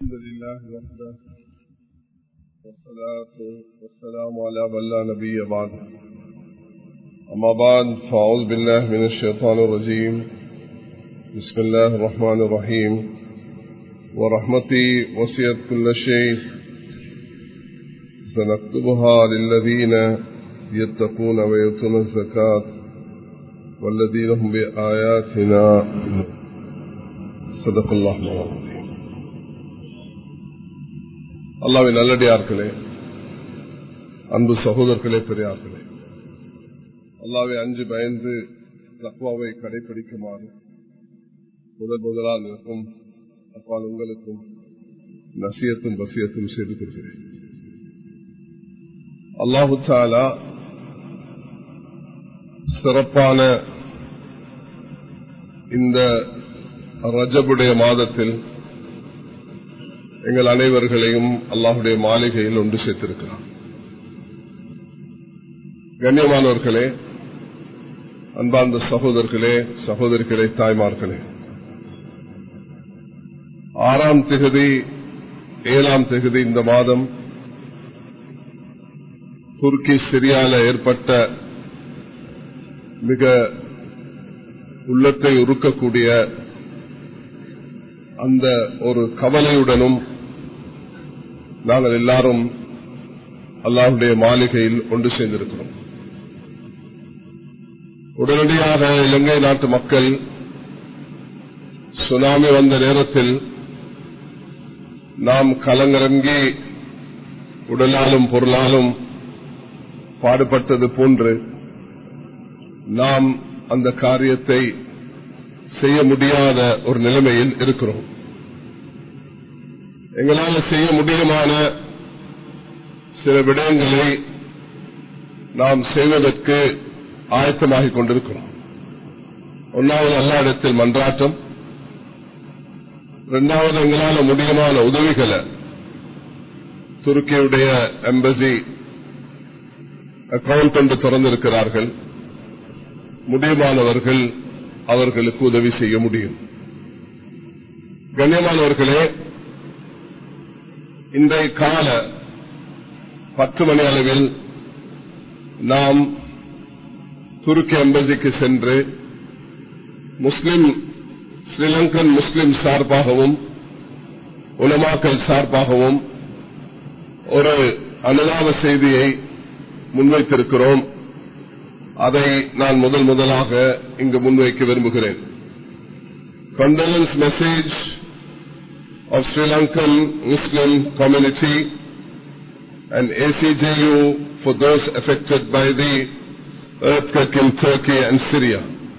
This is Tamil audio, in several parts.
الحمد لله وحده والصلاة والسلام على من لا نبي بعد أما بعد فأعوذ بالله من الشيطان الرجيم بسم الله الرحمن الرحيم ورحمتي وسيت كل شيء سنكتبها للذين يتقون ويؤتون الزكاة والذين هم بآياتنا صدق الله العظيم அல்லாவின் நல்லடியார்களே அன்பு சகோதரர்களே பெரியார்களே அல்லாவை அஞ்சு பயந்து தக்குவாவை கடைபிடிக்குமாறு முதல் முதலால் இருக்கும் அப்பால் உங்களுக்கும் நசியத்தும் வசியத்தும் செய்து கொள்கிறேன் அல்லாஹு தாலா சிறப்பான இந்த ரஜபுடைய மாதத்தில் எங்கள் அனைவர்களையும் அல்லாஹுடைய மாளிகையில் ஒன்று சேர்த்திருக்கிறார் கண்ணியமானவர்களே அன்பார்ந்த சகோதரர்களே சகோதரிகளே தாய்மார்களே ஆறாம் திகதி ஏழாம் திகதி இந்த மாதம் துருக்கி சிரியால ஏற்பட்ட மிக உள்ளத்தை உருக்கக்கூடிய அந்த ஒரு கவலையுடனும் நாங்கள் எல்லாரும் அல்லாஹுடைய மாளிகையில் ஒன்று சேர்ந்திருக்கிறோம் உடனடியாக இலங்கை நாட்டு மக்கள் சுனாமி வந்த நேரத்தில் நாம் கலங்கிறங்கி உடலாலும் பொருளாலும் பாடுபட்டது போன்று நாம் அந்த காரியத்தை செய்ய முடியாத ஒரு நிலைமையில் இருக்கிறோம் எங்களால் செய்ய முடியுமான சில விடயங்களை நாம் செய்வதற்கு ஆயத்தமாகிக் கொண்டிருக்கிறோம் ஒன்றாவது அல்லா இடத்தில் மன்றாட்டம் இரண்டாவது எங்களால் முடியுமான உதவிகளை துருக்கியுடைய எம்பசி அக்கவுண்ட் ஒன்று திறந்திருக்கிறார்கள் முடியுமானவர்கள் அவர்களுக்கு உதவி செய்ய முடியும் கண்ணியமானவர்களே இன்றைய கால பத்து மணி அளவில் நாம் துருக்கி எம்பசிக்கு சென்று முஸ்லிம் ஸ்ரீலங்கன் முஸ்லிம் சார்பாகவும் உலமாக்கல் சார்பாகவும் ஒரு அனுதாப செய்தியை முன்வைத்திருக்கிறோம் அதை நான் முதல் முதலாக இங்கு முன்வைக்க விரும்புகிறேன் condolence message of Sri Lankan Muslim community and ACJU for those affected by the earthquake in Turkey and Syria.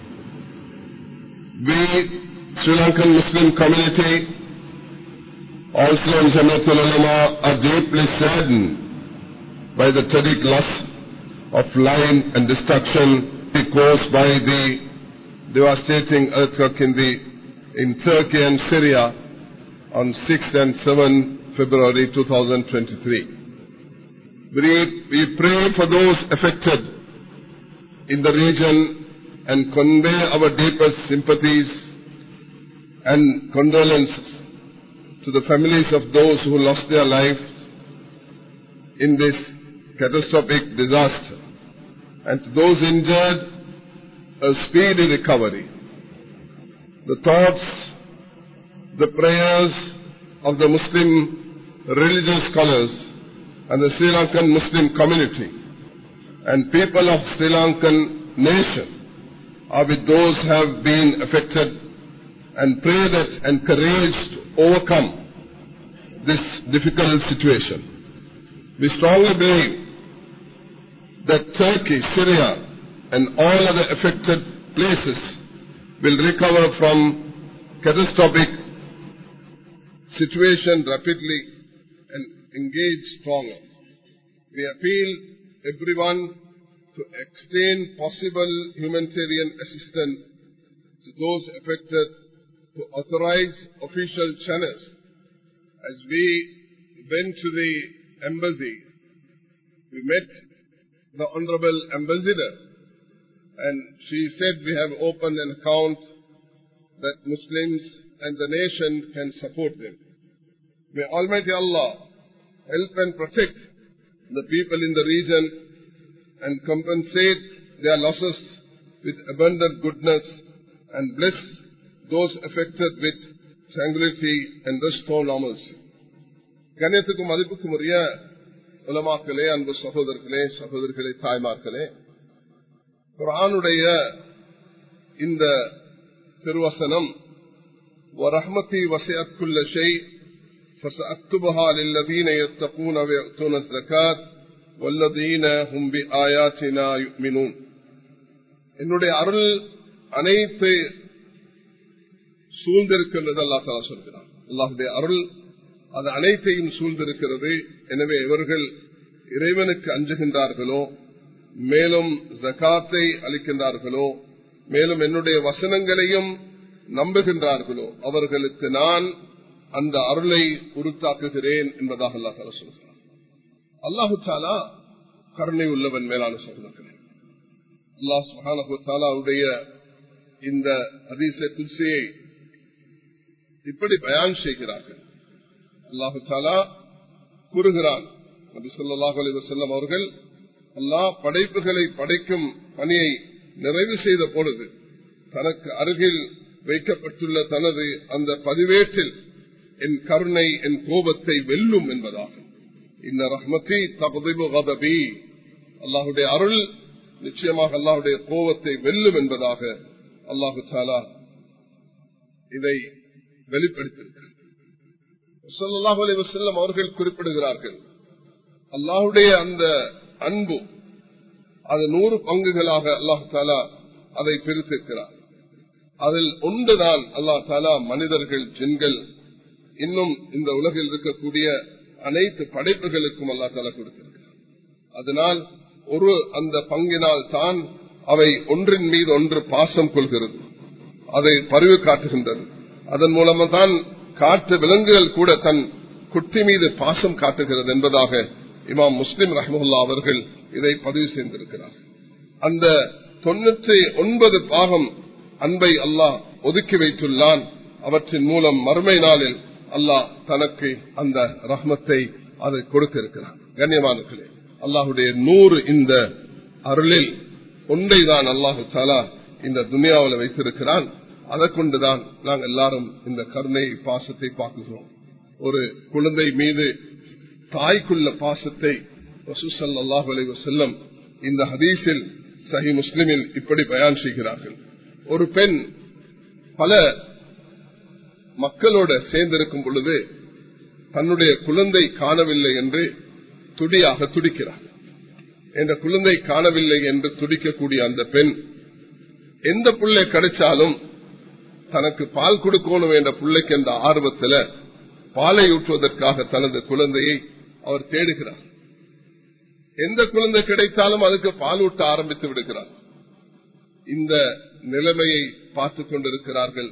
We, Sri Lankan Muslim community, also in Jamatul Ulama, are deeply saddened by the tragic loss of life and destruction caused by the devastating earthquake in, the, in Turkey and Syria on 6th and 7th February 2023. We, we pray for those affected in the region and convey our deepest sympathies and condolences to the families of those who lost their lives in this catastrophic disaster and to those injured a speedy recovery. The thoughts the prayers of the Muslim religious scholars and the Sri Lankan Muslim community and people of Sri Lankan nation are with those who have been affected and pray that encouraged to overcome this difficult situation. We strongly believe that Turkey, Syria and all other affected places will recover from catastrophic situation rapidly and engage stronger. We appeal everyone to extend possible humanitarian assistance to those affected to authorize official channels. As we went to the embassy, we met the Honorable Ambassador and she said we have opened an account that Muslims and the nation can support them. May Almighty Allah help and protect the people in the region and compensate their losses with abundant goodness and bless those affected with tranquility and restore normalcy. கண்ணியத்துக்கும் மதிப்புக்கும் உரிய உலமாக்களே அன்பு சகோதரர்களே சகோதரர்களே தாய்மார்களே குரானுடைய இந்த திருவசனம் ورحمتي وسعت كل شيء فسأكتبها للذين يتقون ويؤتون الزكاة والذين هم بآياتنا يؤمنون என்னுடைய அருள் அனைத்து சூழ்ந்திருக்கின்றது அல்லா தலா சொல்கிறார் அல்லாஹுடைய அருள் அது அனைத்தையும் சூழ்ந்திருக்கிறது எனவே இவர்கள் இறைவனுக்கு அஞ்சுகின்றார்களோ மேலும் ஜகாத்தை அளிக்கின்றார்களோ மேலும் என்னுடைய வசனங்களையும் நம்புகின்றார்களோ அவர்களுக்கு நான் அந்த அருளை உருத்தாக்குகிறேன் என்பதாக அல்லா தலா சொல்கிறார் அல்லாஹு தாலா கருணை உள்ளவன் மேலான சகோதரர்களே அல்லாஹ் சுஹானுடைய இந்த அதிச குல்சியை இப்படி பயான் செய்கிறார்கள் அல்லாஹு தாலா கூறுகிறான் நபி சொல்லாஹ் அலி வசல்லம் அவர்கள் அல்லாஹ் படைப்புகளை படைக்கும் பணியை நிறைவு செய்த பொழுது தனக்கு அருகில் வைக்கப்பட்டுள்ள தனது அந்த பதிவேற்றில் என் கருணை என் கோபத்தை வெல்லும் என்பதாகும் இந்த ரஹ்மதி தகுதிபு கதபி அல்லாஹுடைய அருள் நிச்சயமாக அல்லாஹுடைய கோபத்தை வெல்லும் என்பதாக அல்லாஹு தாலா இதை வெளிப்படுத்தியிருக்கிறார் செல்லம் அவர்கள் குறிப்பிடுகிறார்கள் அல்லாஹுடைய அந்த அன்பு அது நூறு பங்குகளாக அல்லாஹு தாலா அதை பிரித்திருக்கிறார் அதில் ஒன்றுதான் அல்லா தாலா மனிதர்கள் ஜென்கள் இன்னும் இந்த உலகில் இருக்கக்கூடிய அனைத்து படைப்புகளுக்கும் அல்லா தாலா கொடுத்திருக்கிறார் அதனால் ஒரு அந்த பங்கினால் தான் அவை ஒன்றின் மீது ஒன்று பாசம் கொள்கிறது அதை பரிவு காட்டுகின்றது அதன் மூலமா தான் காட்டு விலங்குகள் கூட தன் குட்டி மீது பாசம் காட்டுகிறது என்பதாக இமாம் முஸ்லிம் ரஹமுல்லா அவர்கள் இதை பதிவு செய்திருக்கிறார் அந்த தொன்னூற்றி ஒன்பது பாகம் அன்பை அல்லாஹ் ஒதுக்கி வைத்துள்ளான் அவற்றின் மூலம் மறுமை நாளில் அல்லாஹ் தனக்கு அந்த ரஹ்மத்தை அதை கொடுக்க இருக்கிறார் கண்ணியமானர்களே அல்லாஹுடைய நூறு இந்த அருளில் ஒன்றை தான் அல்லாஹு தாலா இந்த துனியாவில் வைத்திருக்கிறான் அதை கொண்டுதான் நாங்கள் எல்லாரும் இந்த கருணை பாசத்தை பார்க்கிறோம் ஒரு குழந்தை மீது தாய்க்குள்ள பாசத்தை அல்லாஹ் செல்லம் இந்த ஹதீஸில் சஹி முஸ்லிமில் இப்படி பயான் செய்கிறார்கள் ஒரு பெண் பல மக்களோட சேர்ந்திருக்கும் பொழுது தன்னுடைய குழந்தை காணவில்லை என்று துடியாக துடிக்கிறார் என்ற குழந்தை காணவில்லை என்று துடிக்கக்கூடிய அந்த பெண் எந்த பிள்ளை கிடைச்சாலும் தனக்கு பால் கொடுக்கணும் என்ற பிள்ளைக்கு என்ற ஆர்வத்தில் பாலை ஊற்றுவதற்காக தனது குழந்தையை அவர் தேடுகிறார் எந்த குழந்தை கிடைத்தாலும் அதுக்கு பால் ஊட்ட ஆரம்பித்து விடுகிறார் இந்த நிலைமையை பார்த்து கொண்டிருக்கிறார்கள்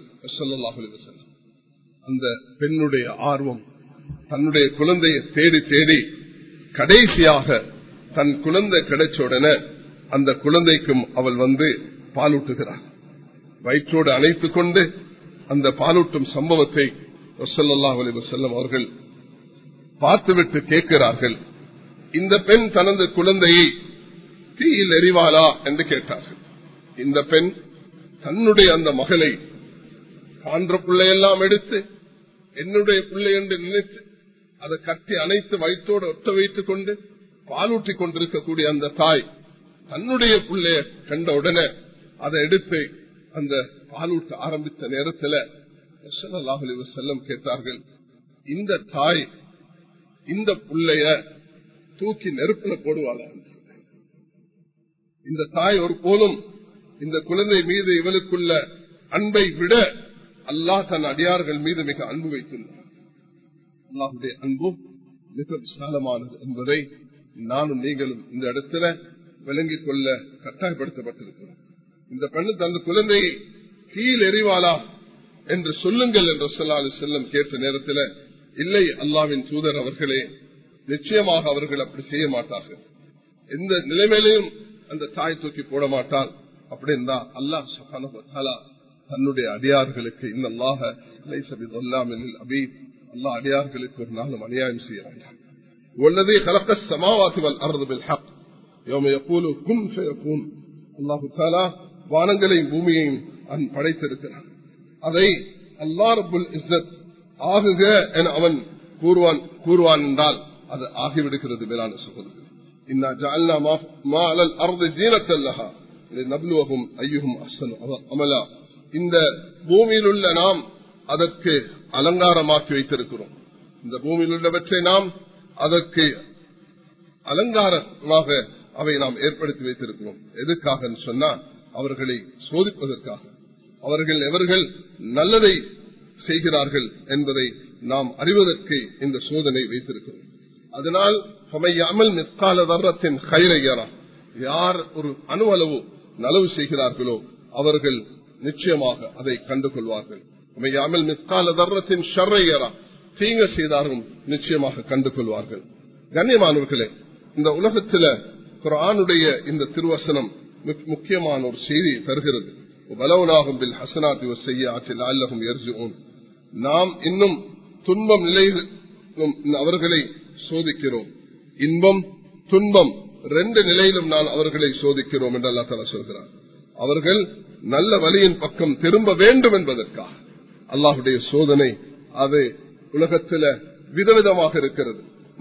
அந்த பெண்ணுடைய ஆர்வம் தன்னுடைய குழந்தையை தேடி தேடி கடைசியாக தன் குழந்தை கிடைச்ச உடனே அந்த குழந்தைக்கும் அவள் வந்து பாலூட்டுகிறார் வயிற்றோடு அணைத்துக் கொண்டு அந்த பாலூட்டும் சம்பவத்தை வசல்லாஹ் செல்லம் அவர்கள் பார்த்துவிட்டு கேட்கிறார்கள் இந்த பெண் தனது குழந்தையை தீயில் எறிவாளா என்று கேட்டார்கள் இந்த பெண் தன்னுடைய அந்த மகளை காண்ற பிள்ளையெல்லாம் எடுத்து என்னுடைய பிள்ளை என்று நினைத்து அதை கட்டி அணைத்து வயிற்றோடு ஒட்ட வைத்துக் கொண்டு பாலூட்டி கொண்டிருக்கக்கூடிய அந்த தாய் தன்னுடைய பிள்ளைய கண்ட உடனே அதை எடுத்து அந்த பாலூட்ட ஆரம்பித்த நேரத்தில் செல்லம் கேட்டார்கள் இந்த தாய் இந்த பிள்ளைய தூக்கி நெருப்புல போடுவாளா இந்த தாய் ஒரு போலும் இந்த குழந்தை மீது இவளுக்குள்ள அன்பை விட அல்லாஹ் தன் அடியார்கள் மீது மிக அன்பு வைத்துள்ளார் அல்லாஹுடைய அன்பு மிக விசாலமானது என்பதை நானும் நீங்களும் இந்த இடத்துல விளங்கிக் கொள்ள கட்டாயப்படுத்தப்பட்டிருக்கிறோம் இந்த பெண்ணு தன் குழந்தையை கீழ் எறிவாளா என்று சொல்லுங்கள் என்று சொல்லாது செல்லம் கேட்ட நேரத்தில் இல்லை அல்லாவின் தூதர் அவர்களே நிச்சயமாக அவர்கள் அப்படி செய்ய மாட்டார்கள் எந்த நிலைமையிலையும் அந்த தாய் தூக்கி போட மாட்டால் அப்படி இருந்தா அல்லாஹ் சுகானா தன்னுடைய அடியார்களுக்கு இன்னல்லாக அபீத் அல்லாஹ் அடியார்களுக்கு ஒரு நாளும் அநியாயம் செய்ய வேண்டாம் والذي خلق السماوات والارض بالحق يوم يقول كن فيكون அல்லாஹு தாலா வானங்களையும் பூமியையும் அவன் படைத்திருக்கிறான் அதை அல்லா ரபுல் இஸ்ஸத் ஆகுக என அவன் கூறுவான் கூறுவான் என்றால் அது ஆகிவிடுகிறது மேலான சகோதரர்கள் இன்னா ஜஅல்னா மா அலல் அர்தி ஜீனத்தல் லஹா நப்லுவஹும் ஐயுஹும் அஹ்சனு அமலா இந்த பூமியில் உள்ள நாம் அதற்கு அலங்காரமாக்கி வைத்திருக்கிறோம் இந்த பூமியில் உள்ளவற்றை நாம் அதற்கு அலங்காரமாக அவை நாம் ஏற்படுத்தி வைத்திருக்கிறோம் எதுக்காக சொன்னால் அவர்களை சோதிப்பதற்காக அவர்கள் எவர்கள் நல்லதை செய்கிறார்கள் என்பதை நாம் அறிவதற்கு இந்த சோதனை வைத்திருக்கிறோம் அதனால் அமல் நிற்கால வர்றத்தின் கைரையரா யார் ஒரு அணுவளவு நலவு செய்கிறார்களோ அவர்கள் நிச்சயமாக அதை கண்டு கொள்வார்கள் அமல் நிற்கால தர்றத்தின் ஷர்ரையரா தீங்க செய்தாரும் நிச்சயமாக கண்டு கொள்வார்கள் கண்ணியமானவர்களே இந்த உலகத்தில குரானுடைய இந்த திருவசனம் முக்கியமான ஒரு செய்தி தருகிறது பலவனாகும் பில் ஹசனாத்தி செய்ய ஆற்றில் அல்லகும் எர்ஜுவோம் நாம் இன்னும் துன்பம் நிலையில் அவர்களை சோதிக்கிறோம் இன்பம் துன்பம் ரெண்டு நிலையிலும் நான் அவர்களை சோதிக்கிறோம் என்று அல்லா தலா சொல்கிறார் அவர்கள் நல்ல வழியின் பக்கம் திரும்ப வேண்டும் என்பதற்காக அல்லாஹுடைய சோதனை அது உலகத்தில விதவிதமாக இருக்கிறது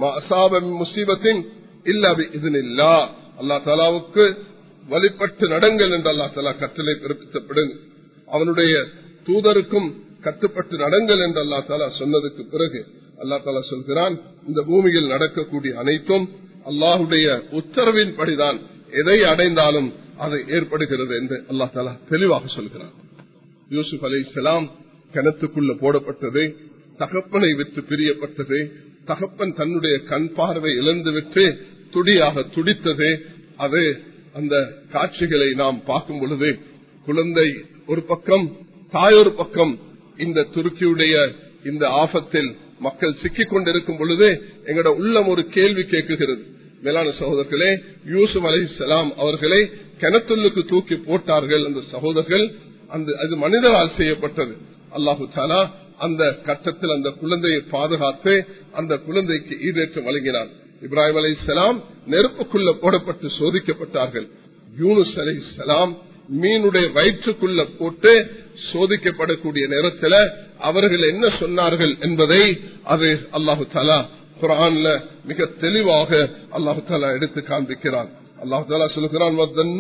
முசீபத்தின் இல்லாவி இதனில்லா அல்லா தலாவுக்கு வழிபட்டு நடங்கள் என்று அல்லா தலா கட்டளை பிறப்பித்தப்படும் அவனுடைய தூதருக்கும் கட்டுப்பட்டு நடங்கள் என்று அல்லா தாலா சொன்னதுக்கு பிறகு அல்லா தாலா சொல்கிறான் இந்த பூமியில் நடக்கக்கூடிய அனைத்தும் அல்லாஹுடைய உத்தரவின் படிதான் எதை அடைந்தாலும் அது ஏற்படுகிறது என்று அல்லா தாலா தெளிவாக சொல்கிறான் யூசுப் அலி இஸ்லாம் கிணத்துக்குள்ள போடப்பட்டது தகப்பனை விட்டு பிரியப்பட்டது தகப்பன் தன்னுடைய கண் பார்வை இழந்துவிட்டு துடியாக துடித்தது அது அந்த காட்சிகளை நாம் பார்க்கும் பொழுது குழந்தை ஒரு பக்கம் தாயொரு பக்கம் இந்த துருக்கியுடைய இந்த ஆபத்தில் மக்கள் சிக்கிக் கொண்டிருக்கும் பொழுது எங்களோட உள்ளம் ஒரு கேள்வி கேட்குகிறது மேலான சகோதரர்களே யூசுப் அலி சலாம் அவர்களை கிணத்துள்ளுக்கு தூக்கி போட்டார்கள் அந்த சகோதரர்கள் அந்த அது மனிதரால் செய்யப்பட்டது அல்லாஹு சாலா அந்த கட்டத்தில் அந்த குழந்தையை பாதுகாத்து அந்த குழந்தைக்கு ஈடேற்றம் வழங்கினார் இப்ராஹிம் அலை சலாம் நெருப்புக்குள்ள போடப்பட்டு சோதிக்கப்பட்டார்கள் யூனுஸ் அலை சலாம் மீனுடைய வயிற்றுக்குள்ள போட்டு சோதிக்கப்படக்கூடிய நேரத்தில் அவர்கள் என்ன சொன்னார்கள் என்பதை அது அல்லாஹு தாலா குரான்ல மிக தெளிவாக அல்லாஹு தாலா எடுத்து காண்பிக்கிறான் அல்லாஹு தாலா சொல்லுகிறான்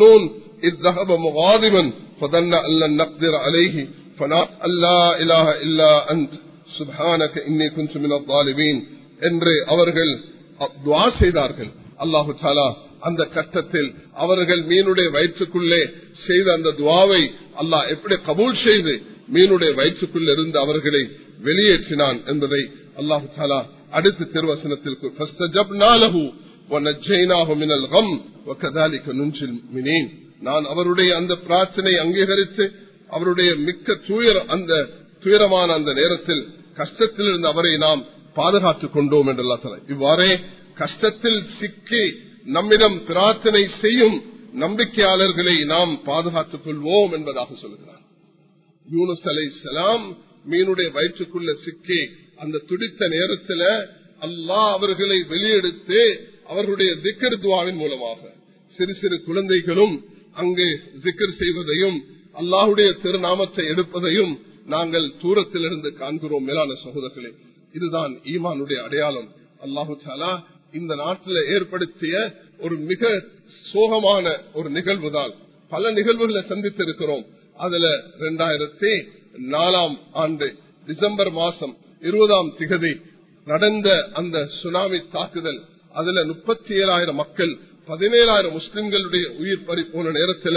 فظن أن لن نقدر عليه فنقل لا إله إلا أنت سبحانك إني كنت من الظالمين என்று அவர்கள் துவா செய்தார்கள் அல்லாஹு தாலா அந்த கட்டத்தில் அவர்கள் மீனுடைய வயிற்றுக்குள்ளே செய்த அந்த துவாவை அல்லாஹ் எப்படி கபூல் செய்து மீனுடைய வயிற்றுக்குள்ள இருந்து அவர்களை வெளியேற்றினான் என்பதை அல்லாஹு தாலா அடுத்த திருவசனத்தில் நான் அவருடைய அந்த பிரார்த்தனை அங்கீகரித்து அவருடைய மிக்க துயர அந்த துயரமான அந்த நேரத்தில் கஷ்டத்தில் இருந்து அவரை நாம் பாதுகாத்துக் கொண்டோம் என்று இவ்வாறே கஷ்டத்தில் சிக்கி நம்மிடம் பிரார்த்தனை செய்யும் நம்பிக்கையாளர்களை நாம் பாதுகாத்துக் கொள்வோம் என்பதாக சொல்கிறார் யூனுஸ் அலை சலாம் மீனுடைய வயிற்றுக்குள்ள சிக்கி அந்த துடித்த நேரத்தில் அல்லாஹ் அவர்களை வெளியெடுத்து அவர்களுடைய திக்கர் துவாவின் மூலமாக சிறு சிறு குழந்தைகளும் அங்கு ஜிக்கர் செய்வதையும் அல்லாஹுடைய திருநாமத்தை எடுப்பதையும் நாங்கள் தூரத்திலிருந்து காண்கிறோம் மேலான சகோதரர்களே இதுதான் ஈமானுடைய அடையாளம் அல்லாஹு சாலா இந்த நாட்டில் ஏற்படுத்திய ஒரு மிக சோகமான ஒரு நிகழ்வு தான் பல நிகழ்வுகளை சந்தித்திருக்கிறோம் அதுல இரண்டாயிரத்தி நாலாம் ஆண்டு டிசம்பர் மாசம் இருபதாம் திகதி நடந்த அந்த சுனாமி தாக்குதல் அதுல முப்பத்தி ஏழாயிரம் மக்கள் பதினேழாயிரம் முஸ்லிம்களுடைய உயிர் பறி போன நேரத்தில்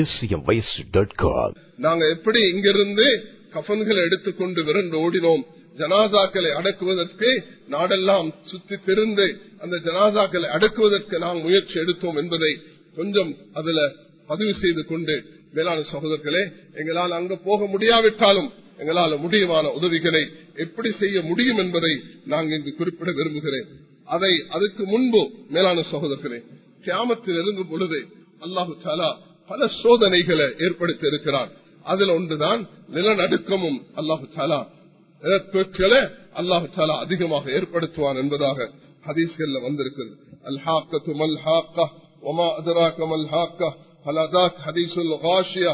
நாங்க எப்படி இங்கிருந்து கஃன்களை எடுத்துக்கொண்டு விரண்டு ஓடினோம் ஜனாசாக்களை அடக்குவதற்கு நாடெல்லாம் சுத்தி திருந்து அந்த ஜனாசாக்களை அடக்குவதற்கு நாம் முயற்சி எடுத்தோம் என்பதை கொஞ்சம் அதுல பதிவு செய்து கொண்டு மேலான சகோதரர்களே எங்களால் அங்க போக முடியாவிட்டாலும் எங்களால் முடியுமான உதவிகளை எப்படி செய்ய முடியும் என்பதை நாங்கள் இங்கு குறிப்பிட விரும்புகிறேன் அதை அதுக்கு முன்பு மேலான சகோதரர்களே கியாமத்தில் இறங்கும் பொழுது அல்லாஹு சாலா பல சோதனைகளை ஏற்படுத்தி இருக்கிறார் அதுல ஒன்றுதான் நிலநடுக்கமும் அல்லாஹு சாலா earthquake-களை அல்லாஹு தாலா அதிகமாக ஏற்படுத்துவான் என்பதாக ஹதீஸ்கள்ல வந்திருக்கிறது அல்ஹாக்கத்து மல்ஹாக்கா وما أدراك ما الحاقة هل أتاك حديث الغاشية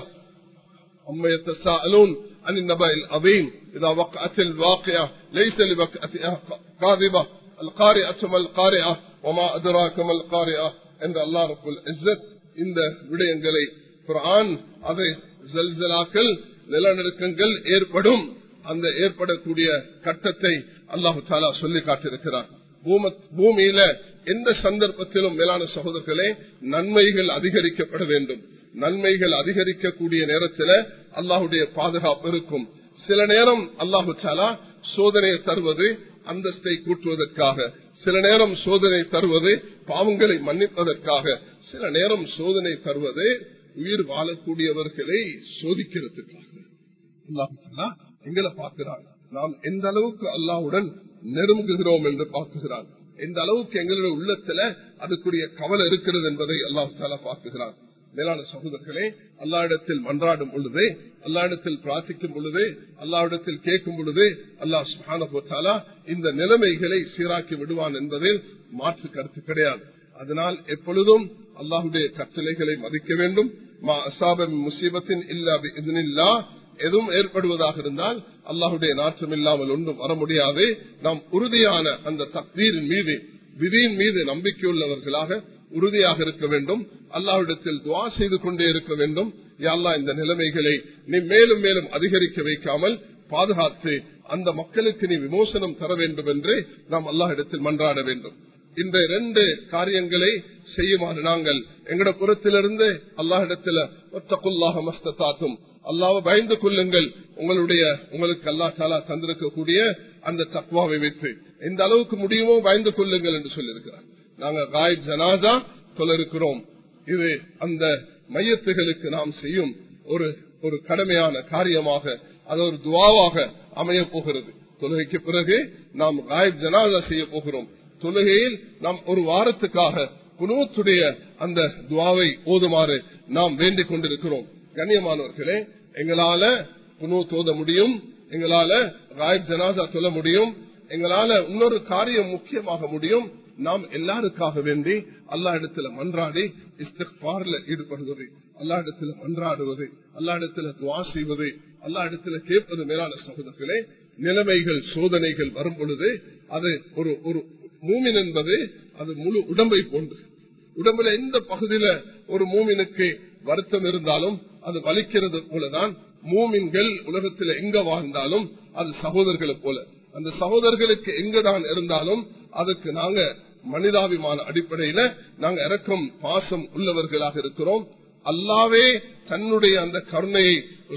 أما يتساءلون عن النبأ العظيم إذا وقعت الواقعة ليس لوقعتها كاذبة القارئة ما القارئة وما أدراك ما القارئة عند الله رب العزة இந்த விடயங்களை குரான் அதை ஜல்சலாக்கள் நிலநடுக்கங்கள் ஏற்படும் அந்த ஏற்படக்கூடிய கட்டத்தை அல்லாஹு தாலா சொல்லி காட்டிருக்கிறார் பூமியில எந்த சந்தர்ப்பத்திலும் மேலான சகோதரர்களே நன்மைகள் அதிகரிக்கப்பட வேண்டும் நன்மைகள் அதிகரிக்கக்கூடிய நேரத்தில் அல்லாஹுடைய பாதுகாப்பு இருக்கும் சில நேரம் அல்லாஹு தாலா சோதனையை தருவது அந்தஸ்தை கூட்டுவதற்காக சில நேரம் சோதனை தருவது பாவங்களை மன்னிப்பதற்காக சில நேரம் சோதனை தருவது உயிர் வாழக்கூடியவர்களை சோதிக்கிறதுக்காக அல்லாஹு தாலா எங்களை பார்க்கிறான் நாம் எந்த அளவுக்கு அல்லாவுடன் நெருங்குகிறோம் என்று பார்க்குகிறான் எந்த அளவுக்கு எங்களுடைய உள்ளத்துல அதுக்குரிய கவலை இருக்கிறது என்பதை அல்லாஹு தாலா பார்க்குகிறான் மேலான சகோதரர்களே அல்லாவிடத்தில் மன்றாடும் பொழுது அல்லாவிடத்தில் பிரார்த்திக்கும் பொழுது அல்லாவிடத்தில் கேட்கும் பொழுது அல்லாஹ் சுஹானா இந்த நிலைமைகளை சீராக்கி விடுவான் என்பதில் மாற்று கருத்து கிடையாது அதனால் எப்பொழுதும் அல்லாஹுடைய கட்டளைகளை மதிக்க வேண்டும் மா அசாபம் முசீபத்தின் இல்லா எதுவும் ஏற்படுவதாக இருந்தால் அல்லாஹுடைய நாற்றம் இல்லாமல் ஒன்றும் வர முடியாது நாம் உறுதியான அந்த தக்தீரின் மீது விதியின் மீது நம்பிக்கையுள்ளவர்களாக உறுதியாக இருக்க வேண்டும் அல்லாஹிடத்தில் துவா செய்து கொண்டே இருக்க வேண்டும் யாழ்லா இந்த நிலைமைகளை நீ மேலும் மேலும் அதிகரிக்க வைக்காமல் பாதுகாத்து அந்த மக்களுக்கு நீ விமோசனம் தர வேண்டும் என்று நாம் அல்லாஹிடத்தில் மன்றாட வேண்டும் இந்த இரண்டு காரியங்களை செய்யுமாறு நாங்கள் எங்கட புறத்திலிருந்து அல்லாஹிடத்துல ஒத்தக்குல்லாக மஸ்தாத்தும் அல்லாவை பயந்து கொள்ளுங்கள் உங்களுடைய உங்களுக்கு அல்லா தாலா தந்திருக்கக்கூடிய அந்த தக்குவாவை வைத்து எந்த அளவுக்கு முடியுமோ பயந்து கொள்ளுங்கள் என்று சொல்லியிருக்கிறார் நாங்க காயிப் ஜனாதா சொல்ல இருக்கிறோம் இது அந்த மையத்துகளுக்கு நாம் செய்யும் ஒரு ஒரு கடமையான காரியமாக அது ஒரு துவாவாக அமைய போகிறது தொழுகைக்கு பிறகு நாம் காயிப் ஜனாதா செய்ய போகிறோம் தொழுகையில் நாம் ஒரு வாரத்துக்காக குணுவத்துடைய அந்த துவாவை ஓதுமாறு நாம் வேண்டிக் கொண்டிருக்கிறோம் கண்ணியமானவர்களே எங்களால குணு தோத முடியும் எங்களால ராய் ஜனாதா சொல்ல முடியும் எங்களால இன்னொரு காரியம் முக்கியமாக முடியும் நாம் எல்லாருக்காக வேண்டி அல்லா இடத்துல மன்றாடி இஸ்திஃபார்ல ஈடுபடுவது அல்லா இடத்துல மன்றாடுவது அல்லா இடத்துல துவா செய்வது அல்லா இடத்துல கேட்பது மேலான சகோதரர்களே நிலைமைகள் சோதனைகள் வரும் பொழுது அது ஒரு ஒரு மூமின் என்பது அது முழு உடம்பை போன்று உடம்புல எந்த பகுதியில ஒரு மூமினுக்கு வருத்தம் இருந்தாலும் அது வலிக்கிறது போலதான் மூமின்கள் உலகத்தில் எங்க வாழ்ந்தாலும் அது சகோதரர்களை போல அந்த சகோதரர்களுக்கு எங்கதான் இருந்தாலும் அதுக்கு நாங்க மனிதாபிமான அடிப்படையில நாங்க இறக்கம் பாசம் உள்ளவர்களாக இருக்கிறோம் அல்லாவே தன்னுடைய அந்த கருணையை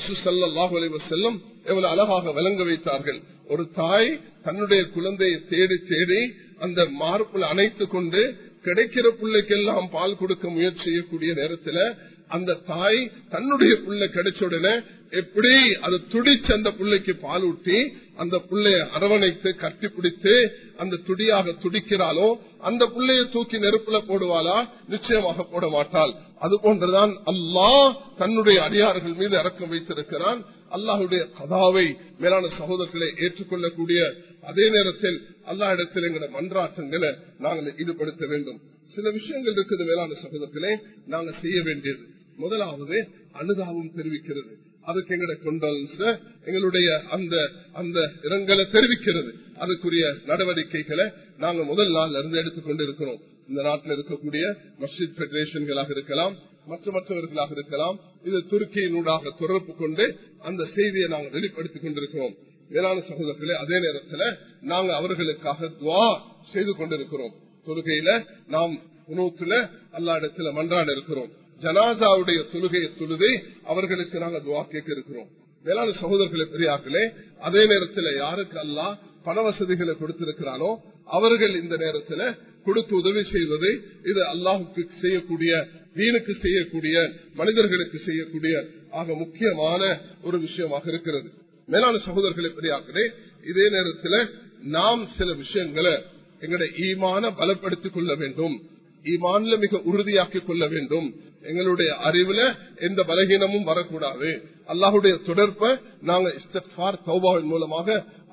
செல்லும் எவ்வளவு அழகாக விளங்க வைத்தார்கள் ஒரு தாய் தன்னுடைய குழந்தையை தேடி தேடி அந்த மார்புல அணைத்து கொண்டு கிடைக்கிற பிள்ளைக்கெல்லாம் பால் கொடுக்க முயற்சி செய்யக்கூடிய நேரத்துல அந்த தாய் தன்னுடைய பிள்ளை கிடைச்ச உடனே எப்படி அது துடிச்சு அந்த பிள்ளைக்கு பால் ஊட்டி அந்த பிள்ளைய அரவணைத்து கட்டி பிடித்து அந்த துடியாக துடிக்கிறாளோ அந்த பிள்ளைய தூக்கி நெருப்புல போடுவாளா நிச்சயமாக போட மாட்டாள் அது போன்றுதான் அல்லாஹ் தன்னுடைய அடியார்கள் மீது இறக்கம் வைத்திருக்கிறான் அல்லாஹுடைய கதாவை மேலான சகோதரர்களை ஏற்றுக்கொள்ளக்கூடிய அதே நேரத்தில் அல்லா இடத்தில் எங்களை மன்றாட்டங்களை நாங்கள் ஈடுபடுத்த வேண்டும் சில விஷயங்கள் இருக்குது மேலான சகோதரர்களே நாங்க செய்ய வேண்டியது முதலாவது அனுதாபம் தெரிவிக்கிறது அதுக்கு எங்களுடைய கொண்டல்ஸ் எங்களுடைய அந்த அந்த இரங்கலை தெரிவிக்கிறது அதுக்குரிய நடவடிக்கைகளை நாங்க முதல் நாள்ல இருந்து எடுத்துக்கொண்டு இருக்கிறோம் இந்த நாட்டில் இருக்கக்கூடிய மஸ்ஜித் பெடரேஷன்களாக இருக்கலாம் மற்ற மற்றவர்களாக இருக்கலாம் இது துருக்கியினூடாக தொடர்பு கொண்டு அந்த செய்தியை நாங்கள் வெளிப்படுத்திக் கொண்டிருக்கிறோம் மேலான சகோதரர்களே அதே நேரத்தில் நாங்க அவர்களுக்காக துவா செய்து கொண்டிருக்கிறோம் தொழுகையில நாம் உணவுத்துல அல்லா இடத்துல மன்றாட இருக்கிறோம் ஜனாசாவுடைய தொழுகையை தொழுதை அவர்களுக்கு நாங்க துவா கேட்க இருக்கிறோம் மேலான சகோதரர்களை பெரியார்களே அதே நேரத்தில் யாருக்கு அல்லா பண வசதிகளை கொடுத்திருக்கிறானோ அவர்கள் இந்த நேரத்தில் கொடுத்து உதவி செய்வது இது அல்லாஹுக்கு செய்யக்கூடிய வீணுக்கு செய்யக்கூடிய மனிதர்களுக்கு செய்யக்கூடிய ஆக முக்கியமான ஒரு விஷயமாக இருக்கிறது மேலான சகோதரர்களை பெரியார்களே இதே நேரத்தில் நாம் சில விஷயங்களை எங்களுடைய ஈமான பலப்படுத்திக் கொள்ள வேண்டும் ஈமான்ல மிக உறுதியாக்கிக் கொள்ள வேண்டும் எங்களுடைய அறிவுல எந்த பலகீனமும் வரக்கூடாது அல்லாஹுடைய தொடர்பை நாங்க இஸ்தார் தௌபாவின் மூலமாக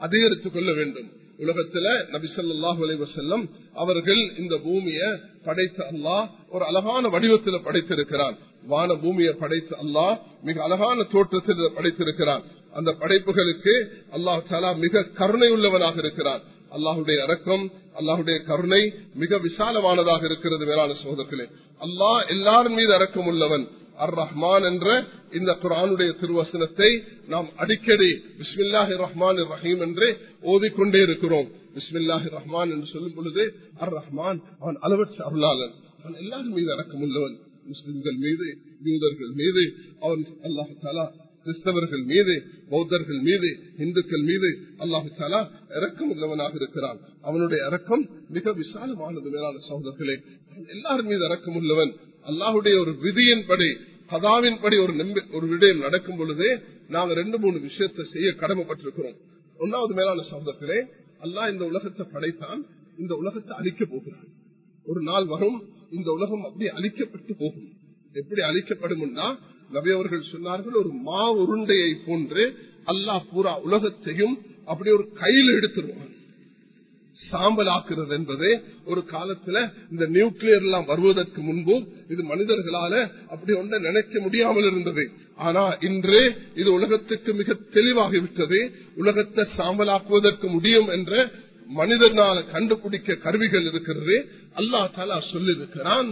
அதிகரித்துக் கொள்ள வேண்டும் உலகத்துல நபி சொல்லாஹு அலைவசல்லம் அவர்கள் இந்த பூமியை படைத்த அல்லாஹ் ஒரு அழகான வடிவத்தில் படைத்திருக்கிறான் வான பூமியை படைத்த அல்லாஹ் மிக அழகான தோற்றத்தில் படைத்திருக்கிறான் அந்த படைப்புகளுக்கு அல்லாஹ் தாலா மிக கருணை உள்ளவனாக இருக்கிறான் அல்லாஹுடைய இறக்கம் அல்லாஹுடைய கருணை மிக விசாலமானதாக இருக்கிறது வேளாண் சோதர்களே அல்லாஹ் எல்லாரும் மீது இறக்கம் உள்ளவன் அர் ரஹ்மான் என்ற இந்த குரானுடைய திருவசனத்தை நாம் அடிக்கடி பிஸ்மில்லாஹி ரஹ்மான் ரஹீம் என்று ஓதிக்கொண்டே இருக்கிறோம் பிஸ்மில்லாஹி ரஹ்மான் என்று சொல்லும் பொழுது அர் ரஹ்மான் அவன் அளவற்ற அருளாளன் அவன் எல்லாரும் மீது இறக்கம் உள்ளவன் முஸ்லிம்கள் மீது யூதர்கள் மீது அவன் அல்லாஹு தாலா கிறிஸ்தவர்கள் மீது பௌத்தர்கள் மீது இந்துக்கள் மீது அல்லாஹு தாலா இறக்கம் உள்ளவனாக இருக்கிறான் அவனுடைய இறக்கம் மிக விசாலமானது மேலான சகோதரர்களே எல்லாரும் மீது இறக்கம் உள்ளவன் அல்லாஹுடைய ஒரு விதியின்படி கதாவின்படி ஒரு ஒரு விடயம் நடக்கும் பொழுதே நாங்க ரெண்டு மூணு விஷயத்தை செய்ய கடமைப்பட்டிருக்கிறோம் ஒன்னாவது மேலான சகோதரர்களே அல்லாஹ் இந்த உலகத்தை படைத்தான் இந்த உலகத்தை அழிக்க போகிறான் ஒரு நாள் வரும் இந்த உலகம் அப்படி அழிக்கப்பட்டு போகும் எப்படி அழிக்கப்படும்னா நபியவர்கள் சொன்னார்கள் ஒரு மா உருண்டையை போன்று அல்லாஹ் பூரா உலகத்தையும் அப்படி ஒரு கையில் எடுத்துருவான் சாம்பல் ஆக்குறது என்பது ஒரு காலத்துல இந்த நியூக்ளியர் எல்லாம் வருவதற்கு முன்பு இது மனிதர்களால அப்படி ஒன்றை நினைக்க முடியாமல் இருந்தது ஆனா இன்று இது உலகத்துக்கு மிக தெளிவாகிவிட்டது உலகத்தை சாம்பலாக்குவதற்கு முடியும் என்ற மனிதனால கண்டுபிடிக்க கருவிகள் இருக்கிறது அல்லா தாலா சொல்லிருக்கிறான்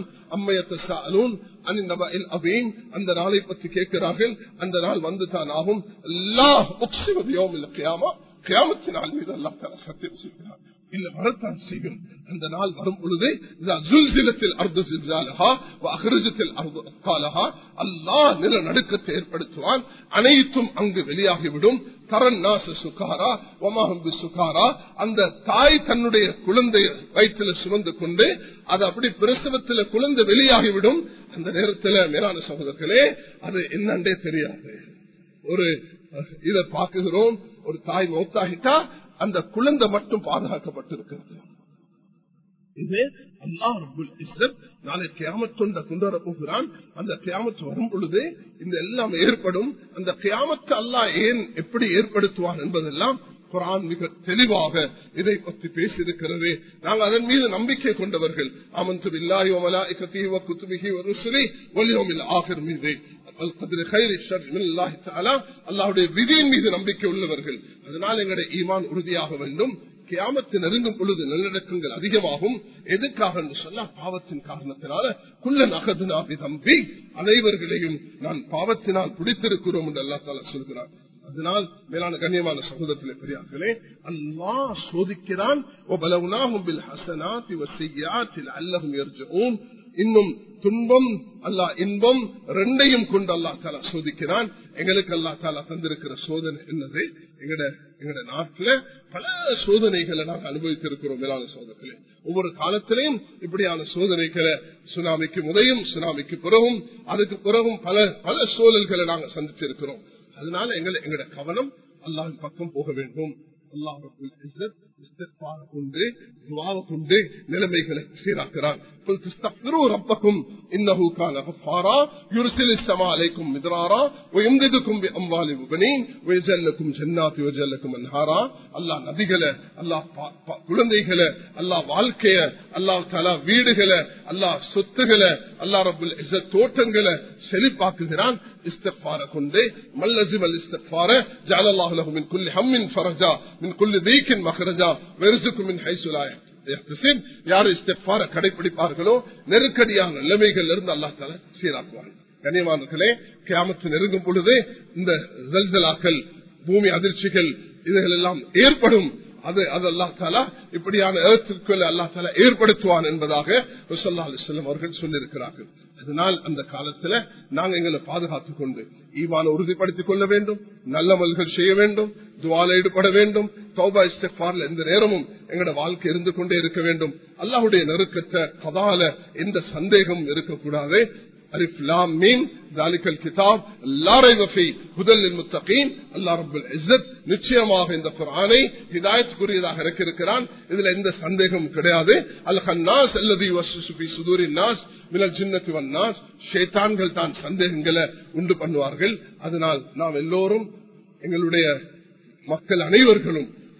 அந்த நாளை பற்றி கேட்கிறார்கள் அந்த நாள் வந்துதான் ஆகும் கியாமத்தினால் மீது அல்லா தாலா சத்தியம் செய்கிறார் இல்ல வரத்தான் செய்யும் அந்த நாள் வரும் பொழுது அல்லா நில நடுக்கத்தை ஏற்படுத்துவான் அனைத்தும் அங்கு வெளியாகிவிடும் சுகாரா சுகாரா அந்த தாய் தன்னுடைய குழந்தைய வயிற்றுல சுமந்து கொண்டு அது அப்படி பிரசவத்தில் குழந்தை வெளியாகிவிடும் அந்த நேரத்தில் மேலான சகோதரர்களே அது என்னண்டே தெரியாது ஒரு இதை பார்க்குகிறோம் ஒரு தாய் மௌத்தாகிட்டா அந்த குழந்தை மட்டும் பாதுகாக்கப்பட்டிருக்கிறது இது நாளை கியாமத்தொண்ட கொண்டு வர போகிறான் அந்த கியாமத்து வரும் பொழுது இந்த எல்லாம் ஏற்படும் அந்த கியாமத்து அல்லா ஏன் எப்படி ஏற்படுத்துவான் என்பதெல்லாம் குரான் மிக தெளிவாக இதை பற்றி பேசியிருக்கிறது நாங்கள் அதன் மீது நம்பிக்கை கொண்டவர்கள் அமந்து இல்லாயோ மலாய்கத்தீவ குத்துமிகி ஒரு சிலை ஒலியோமில் ஆகர் மீது அல்லாவுடைய விதியின் மீது நம்பிக்கை உள்ளவர்கள் அதனால் எங்களுடைய ஈமான் உறுதியாக வேண்டும் கியாமத்து நெருங்கும் பொழுது நல்லடக்கங்கள் அதிகமாகும் எதுக்காக என்று சொன்னா பாவத்தின் காரணத்தினால குள்ள நகது நாபி தம்பி அனைவர்களையும் நான் பாவத்தினால் பிடித்திருக்கிறோம் என்று அல்லா தாலா சொல்கிறார் அதனால் மேலான கண்ணியமான சகோதரத்திலே பெரியார்களே அல்லா சோதிக்கிறான் இன்னும் துன்பம் அல்லா இன்பம் ரெண்டையும் கொண்டு அல்லா தாலா சோதிக்கிறான் எங்களுக்கு அல்லா தாலா தந்திருக்கிற சோதனை என்னது எங்கட எங்கட நாட்டுல பல சோதனைகளை நாங்கள் அனுபவித்திருக்கிறோம் மேலான சோதனைகளே ஒவ்வொரு காலத்திலையும் இப்படியான சோதனைகளை சுனாமிக்கு முதையும் சுனாமிக்கு பிறகும் அதுக்கு பிறகும் பல பல சூழல்களை நாங்கள் சந்திச்சிருக்கிறோம் அதனால எங்களை எங்கட கவனம் அல்லாஹின் பக்கம் போக வேண்டும் கொண்டு கொண்டு நிலைமைகளை சீராக்கிறான் ربكم انه كان غفارا يرسل السماء عليكم مدرارا ويمددكم باموال وبنين ويجعل لكم جنات ويجعل لكم انهارا الله நதிகளை அல்லாஹ் குழந்தைகளை அல்லாஹ் வாழ்க்கைய அல்லாஹ் தலா வீடுகளை அல்லாஹ் சொத்துகளை அல்லாஹ் ரபுல் தோட்டங்களை செழிப்பாக்குகிறான் استغفار கொண்டு மல்லசிம் அல் استغفار جعل الله له من كل هم فرجا من كل ضيق مخرجا ويرزقكم من حيث لا யார் இஸ்தார கடைபிடிப்பார்களோ நெருக்கடியான நிலைமைகள் இருந்து அல்லா தால சீராக்குவாங்க கனியமானர்களே கிராமத்து நெருங்கும் பொழுது இந்த ஜல்ஜலாக்கள் பூமி அதிர்ச்சிகள் இதுகள் எல்லாம் ஏற்படும் அது அது அல்லா தாலா இப்படியான ஏற்றுக்களை அல்லா தாலா ஏற்படுத்துவான் என்பதாக ருசல்லா அலிஸ்லாம் அவர்கள் சொல்லியிருக்கிறார்கள் அதனால் அந்த காலத்துல நாங்க எங்களை பாதுகாத்துக் கொண்டு ஈமான உறுதிப்படுத்திக் கொள்ள வேண்டும் நல்ல மல்கள் செய்ய வேண்டும் துவால ஈடுபட வேண்டும் தௌபா இஸ்தார்ல எந்த நேரமும் எங்களோட வாழ்க்கை இருந்து கொண்டே இருக்க வேண்டும் அல்லாஹுடைய நெருக்கத்தை கதால எந்த சந்தேகம் இருக்கக்கூடாது அலிஃப் லாம் மீன் ذلك الكتاب لا ريب فيه هدى للمتقين الله رب العزت நிச்சயமாக இந்த குர்ஆனை ஹிதாயத்துக்குரியதாக இருக்கிறான் இதுல எந்த சந்தேகமும் கிடையாது அல் ஹன்னாஸ் அல்லது வஸ்ஸு ஃபீ சுதூரின் நாஸ் மினல் ஜின்னத்தி வன் நாஸ் ஷைத்தான்கள் தான் சந்தேகங்களை உண்டு பண்ணுவார்கள் அதனால் நாம் எல்லோரும் எங்களுடைய மக்கள் அனைவர்களும்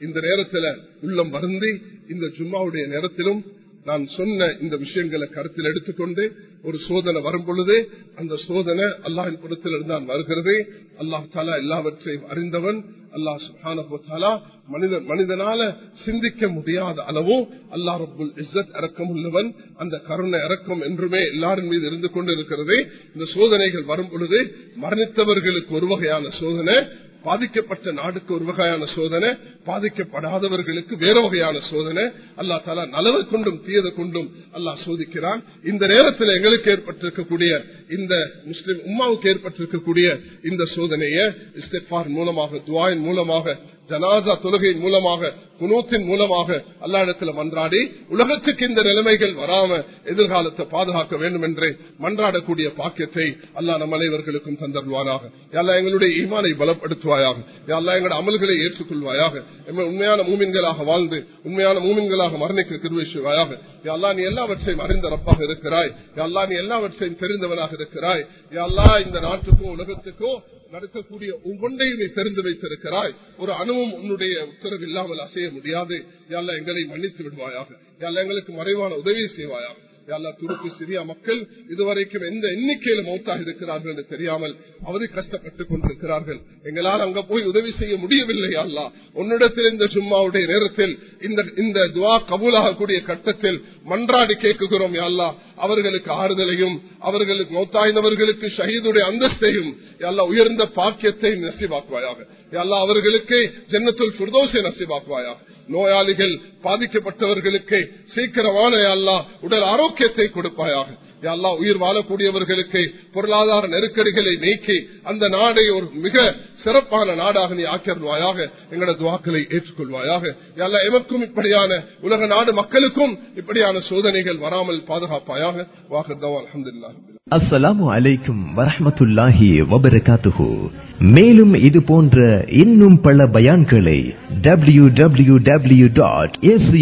இந்த நேரத்துல உள்ளம் வருந்தி இந்த ஜும்மாவுடைய நேரத்திலும் நான் சொன்ன இந்த விஷயங்களை கருத்தில் எடுத்துக்கொண்டு ஒரு சோதனை வரும் பொழுது அந்த சோதனை அல்லாஹின் புறத்தில் தான் வருகிறது அல்லாஹ் தாலா எல்லாவற்றையும் அறிந்தவன் அல்லாஹ் சுஹானா மனித மனிதனால சிந்திக்க முடியாத அளவு அல்லா ரபுல் இஸ்ஸத் இறக்கம் உள்ளவன் அந்த கருணை இறக்கம் என்றுமே எல்லாரின் மீது இருந்து கொண்டு இருக்கிறது இந்த சோதனைகள் வரும் பொழுது மரணித்தவர்களுக்கு ஒரு வகையான சோதனை பாதிக்கப்பட்ட நாடுக்கு ஒரு வகையான சோதனை பாதிக்கப்படாதவர்களுக்கு வேற வகையான சோதனை அல்லா தாலா நலவை கொண்டும் தீயதை கொண்டும் அல்லாஹ் சோதிக்கிறான் இந்த நேரத்தில் எங்களுக்கு ஏற்பட்டிருக்கக்கூடிய இந்த முஸ்லிம் உம்மாவுக்கு ஏற்பட்டிருக்கக்கூடிய இந்த சோதனையை இஸ்திஃபார் மூலமாக துவாயின் மூலமாக ஜனாசா தொழுகையின் மூலமாக குனூத்தின் மூலமாக அல்லா இடத்துல மன்றாடி உலகத்துக்கு இந்த நிலைமைகள் வராம எதிர்காலத்தை பாதுகாக்க வேண்டும் என்று மன்றாடக்கூடிய பாக்கியத்தை அல்லா நம் அனைவர்களுக்கும் தந்தருவானாக எல்லா எங்களுடைய ஈமானை பலப்படுத்துவாயாக எல்லா எங்களுடைய அமல்களை ஏற்றுக்கொள்வாயாக உண்மையான மூமின்களாக வாழ்ந்து உண்மையான மூமின்களாக மரணிக்க திருவேசுவாயாக எல்லா நீ எல்லாவற்றையும் அறிந்த ரப்பாக இருக்கிறாய் எல்லா நீ எல்லாவற்றையும் தெரிந்தவனாக இருக்கிறாய் எல்லா இந்த நாட்டுக்கும் உலகத்துக்கும் நடக்கக்கூடிய ஒவ்வொன்றையும் நீ தெரிந்து வைத்திருக்கிறாய் ஒரு அணுவும் உன்னுடைய உத்தரவு இல்லாமல் அசைய முடியாது யாழ்லா எங்களை மன்னித்து விடுவாயாக யாழ்லா எங்களுக்கு மறைவான உதவி செய்வாயாக யாழ்லா துருப்பு சிரியா மக்கள் இதுவரைக்கும் எந்த எண்ணிக்கையில மௌத்தாக இருக்கிறார்கள் என்று தெரியாமல் அவரை கஷ்டப்பட்டுக் கொண்டிருக்கிறார்கள் எங்களால் அங்க போய் உதவி செய்ய முடியவில்லை அல்லா உன்னிடத்தில் இந்த ஜும்மாவுடைய நேரத்தில் இந்த இந்த துவா கபூலாகக்கூடிய கட்டத்தில் மன்றாடி கேட்குகிறோம் யாழ்லா அவர்களுக்கு ஆறுதலையும் அவர்களுக்கு மௌத்தாய்ந்தவர்களுக்கு ஷஹீதுடைய அந்தஸ்தையும் எல்லா உயர்ந்த பாக்கியத்தை நசிவாக்குவாயாக எல்லா அவர்களுக்கு ஜன்னத்துல் சுர்தோசை நசிவாக்குவாயாக நோயாளிகள் பாதிக்கப்பட்டவர்களுக்கு சீக்கிரமான அல்லா உடல் ஆரோக்கியத்தை கொடுப்பாயாக எல்லா உயிர் வாழக்கூடியவர்களுக்கு பொருளாதார நெருக்கடிகளை நீக்கி அந்த நாடை ஒரு மிக சிறப்பான நாடாக நீ ஆக்கிடுவாயாக எங்களோட துவாக்களை ஏற்றுக்கொள்வாயாக எல்லா எமக்கும் இப்படியான உலக நாடு மக்களுக்கும் இப்படியான சோதனைகள் வராமல் பாதுகாப்பாயாக வாகர்தவா அலமதுல்லா அஸ்ஸலாமு அலைக்கும் வரஹமத்துல்லாஹி வபரகாத்துஹு மேலும் இது போன்ற இன்னும் பல பயான்களை W W W dot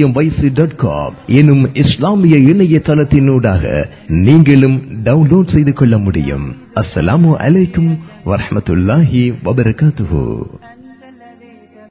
dot com எனும் இஸ்லாமிய இணையதளத்தினூடாக நீங்களும் டவுன்லோட் செய்து கொள்ள முடியும் அஸ்ஸலாமு அலைக்கும் வரஹமத்துல்லாஹி வபரகாத்துஹு